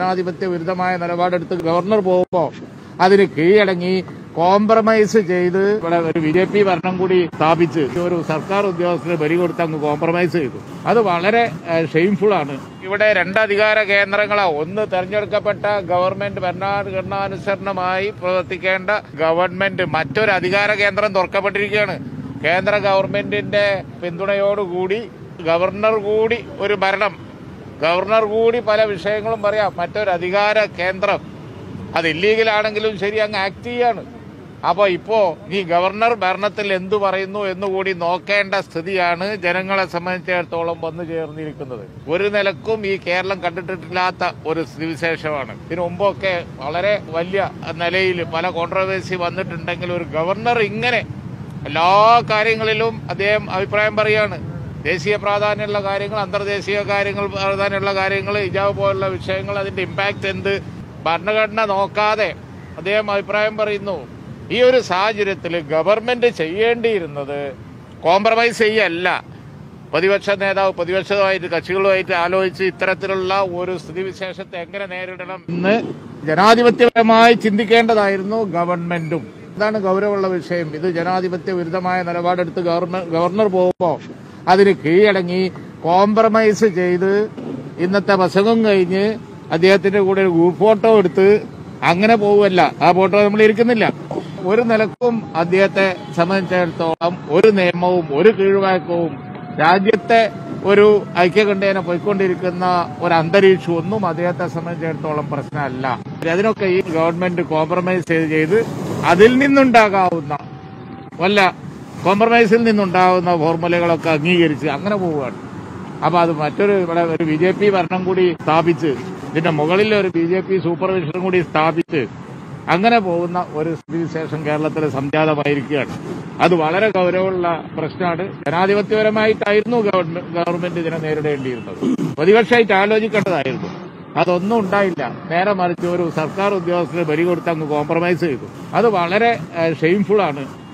ജനാധിപത്യ വിരുദ്ധമായ നിലപാടെടുത്ത് ഗവർണർ പോകുമ്പോൾ അതിന് കീഴടങ്ങി കോംപ്രമൈസ് ചെയ്ത് ഇവിടെ ഒരു ബി ജെ പി ഭരണം കൂടി സ്ഥാപിച്ച് ഒരു സർക്കാർ ഉദ്യോഗസ്ഥന് ബലി കൊടുത്ത് അങ്ങ് കോംപ്രമൈസ് ചെയ്തു അത് വളരെ ഷെയിംഫുൾ ആണ് ഇവിടെ രണ്ട് അധികാര കേന്ദ്രങ്ങളാ ഒന്ന് തെരഞ്ഞെടുക്കപ്പെട്ട ഗവൺമെന്റ് ഭരണഘടനാനുസരണമായി പ്രവർത്തിക്കേണ്ട ഗവൺമെന്റ് മറ്റൊരു അധികാര കേന്ദ്രം തുറക്കപ്പെട്ടിരിക്കുകയാണ് കേന്ദ്ര ഗവൺമെന്റിന്റെ പിന്തുണയോടുകൂടി ഗവർണർ കൂടി ഒരു ഭരണം ഗവർണർ കൂടി പല വിഷയങ്ങളും പറയാം മറ്റൊരു അധികാര കേന്ദ്രം അത് ഇല്ലീഗലാണെങ്കിലും ശരി അങ്ങ് ആക്ട് ചെയ്യാണ് അപ്പൊ ഇപ്പോ ഈ ഗവർണർ ഭരണത്തിൽ എന്തു പറയുന്നു എന്നുകൂടി നോക്കേണ്ട സ്ഥിതിയാണ് ജനങ്ങളെ സംബന്ധിച്ചിടത്തോളം വന്നു ചേർന്നിരിക്കുന്നത് ഒരു നിലക്കും ഈ കേരളം കണ്ടിട്ടില്ലാത്ത ഒരു സ്ഥിതിവിശേഷമാണ് ഇതിനു മുമ്പൊക്കെ വളരെ വലിയ നിലയിൽ പല കോൺട്രവേഴ്സി വന്നിട്ടുണ്ടെങ്കിൽ ഒരു ഗവർണർ ഇങ്ങനെ എല്ലാ കാര്യങ്ങളിലും അദ്ദേഹം അഭിപ്രായം പറയാണ് ദേശീയ പ്രാധാന്യമുള്ള കാര്യങ്ങൾ അന്തർദേശീയ കാര്യങ്ങൾ പ്രാധാന്യമുള്ള കാര്യങ്ങൾ ഇജാവ് പോലുള്ള വിഷയങ്ങൾ അതിന്റെ ഇമ്പാക്ട് എന്ത് ഭരണഘടന നോക്കാതെ അദ്ദേഹം അഭിപ്രായം പറയുന്നു ഈ ഒരു സാഹചര്യത്തിൽ ഗവൺമെന്റ് ചെയ്യേണ്ടിയിരുന്നത് കോംപ്രമൈസ് ചെയ്യല്ല പ്രതിപക്ഷ നേതാവ് പ്രതിപക്ഷവുമായിട്ട് കക്ഷികളുമായിട്ട് ആലോചിച്ച് ഇത്തരത്തിലുള്ള ഒരു സ്ഥിതിവിശേഷത്തെ എങ്ങനെ നേരിടണം എന്ന് ജനാധിപത്യപരമായി ചിന്തിക്കേണ്ടതായിരുന്നു ഗവൺമെന്റും ഇതാണ് ഗൗരവമുള്ള വിഷയം ഇത് ജനാധിപത്യ വിരുദ്ധമായ നിലപാടെടുത്ത് ഗവർണർ ഗവർണർ പോകുമ്പോൾ അതിന് കീഴടങ്ങി കോംപ്രമൈസ് ചെയ്ത് ഇന്നത്തെ പ്രസംഗം കഴിഞ്ഞ് അദ്ദേഹത്തിന്റെ കൂടെ ഒരു ഗ്രൂപ്പ് ഫോട്ടോ എടുത്ത് അങ്ങനെ പോവുമല്ല ആ ഫോട്ടോ നമ്മൾ ഇരിക്കുന്നില്ല ഒരു നിലക്കും അദ്ദേഹത്തെ സംബന്ധിച്ചിടത്തോളം ഒരു നിയമവും ഒരു കീഴ്വഴക്കവും രാജ്യത്തെ ഒരു ഐക്യകണ്ഠേന പോയിക്കൊണ്ടിരിക്കുന്ന ഒരു അന്തരീക്ഷം ഒന്നും അദ്ദേഹത്തെ സംബന്ധിച്ചിടത്തോളം പ്രശ്നമല്ല അതിനൊക്കെ ഈ ഗവൺമെന്റ് കോംപ്രമൈസ് ചെയ്ത് ചെയ്ത് അതിൽ നിന്നുണ്ടാകാവുന്ന വല്ല കോംപ്രമൈസിൽ നിന്നുണ്ടാകുന്ന ഫോർമുലകളൊക്കെ അംഗീകരിച്ച് അങ്ങനെ പോവുകയാണ് അപ്പൊ അത് മറ്റൊരു ഇവിടെ ഒരു ബി ജെ പി ഭരണം കൂടി സ്ഥാപിച്ച് ഇതിന്റെ മുകളിൽ ഒരു ബി ജെ പി സൂപ്പർവിഷൻ കൂടി സ്ഥാപിച്ച് അങ്ങനെ പോകുന്ന ഒരു സ്ഥിതിവിശേഷം കേരളത്തിൽ സംജാതമായിരിക്കുകയാണ് അത് വളരെ ഗൗരവമുള്ള പ്രശ്നമാണ് ജനാധിപത്യപരമായിട്ടായിരുന്നു ഗവൺമെന്റ് ഗവൺമെന്റ് ഇതിനെ നേരിടേണ്ടിയിരുന്നത് പ്രതിപക്ഷമായിട്ട് ആലോചിക്കേണ്ടതായിരുന്നു അതൊന്നും ഉണ്ടായില്ല നേരെ മറിച്ച് ഒരു സർക്കാർ ഉദ്യോഗസ്ഥന് ബലി കൊടുത്ത് അങ്ങ് കോംപ്രമൈസ് ചെയ്തു അത് വളരെ ഷെയിംഫുൾ ആണ്